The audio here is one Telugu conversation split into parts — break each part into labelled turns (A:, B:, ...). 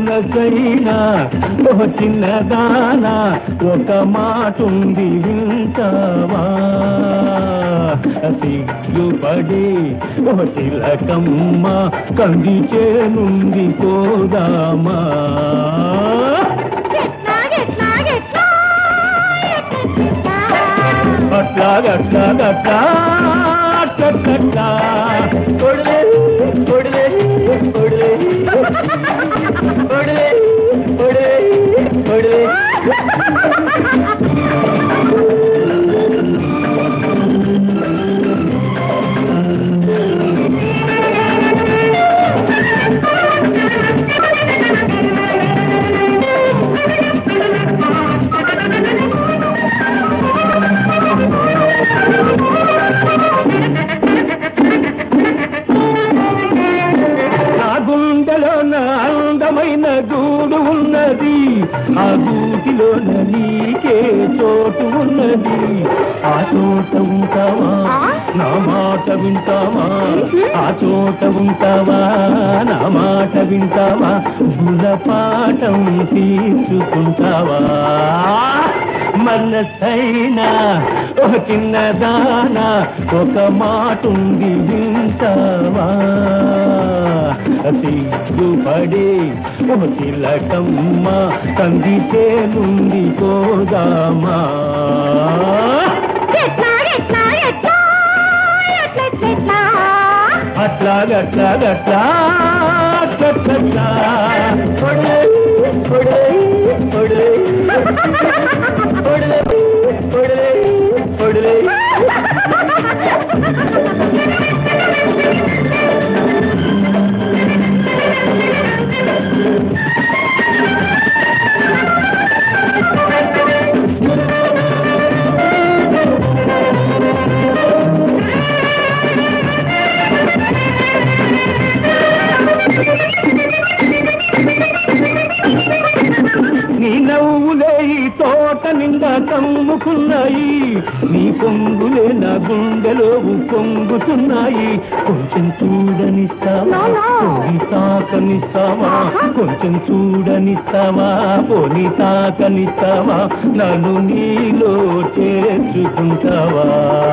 A: మనసైనా ఓ చిన్నదానా ఒక మాటుంది వింటావా సిగ్గుపడి ఓ చిలకమ్మ కంది చేనుంది పోదామా
B: ఎట్లా ఎట్లా ఎట్లా ఎట్లా
A: అట్లా అట్లా అట్లా అట్లా కొడలే కొడలే కొడలే కొడలే కొడలే కొడలే నా గుండెలో నా అందమైన గూడు ఉన్నది ఆ గూటిలో నీకే చోటు ఉన్నది ఆ చోట ఉంటావా నా మాట వింటావా ఆ చోట ఉంటావా నా మాట వింటావా గుణపాఠం తీసుకుంటావా మనసైనా ఒక చిన్నదానా ఒక మాట ఉంది వింటావా సిగ్గుపడి ఓ చిలకమ్మ కందితే నుండి పోదామా
B: ఎట్లా ఎట్లా ఎట్లా ఎట్లా ఎట్లా
A: అట్లా గట్లా గట్లా అట్లా కొడే కొడే కొడే కొడే కొడే కొడే నీ నవ్వులే ఈ తోట నిండా కమ్ముకున్నాయి నీ పొంగులే నా గుండెలో పొంగుతున్నాయి కొంచెం చూడనిస్తావా పోని తాకనిస్తావా కొంచెం చూడనిస్తావా పోని తాకనిస్తావా నన్ను నీలో చేర్చుకుంటావా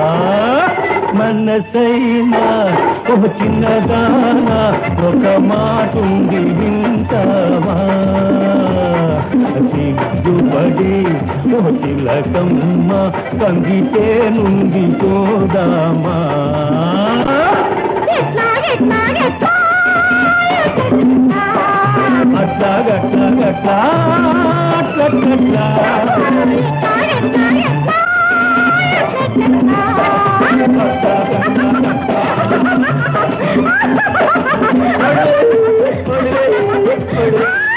A: మనసైనా ఒక చిన్నదానా ఒక మాట ఉంది వింటావా సిగ్గుపడి ఓ తిలకమ్మ కందితే నుండి పోదామా
B: ఎట్లా ఎట్లా ఎట్లా
A: అట్లా గట్లా గట్లా అట్లా గట్లా
B: ఎట్లా
A: కొడే, కొడే, కొడే.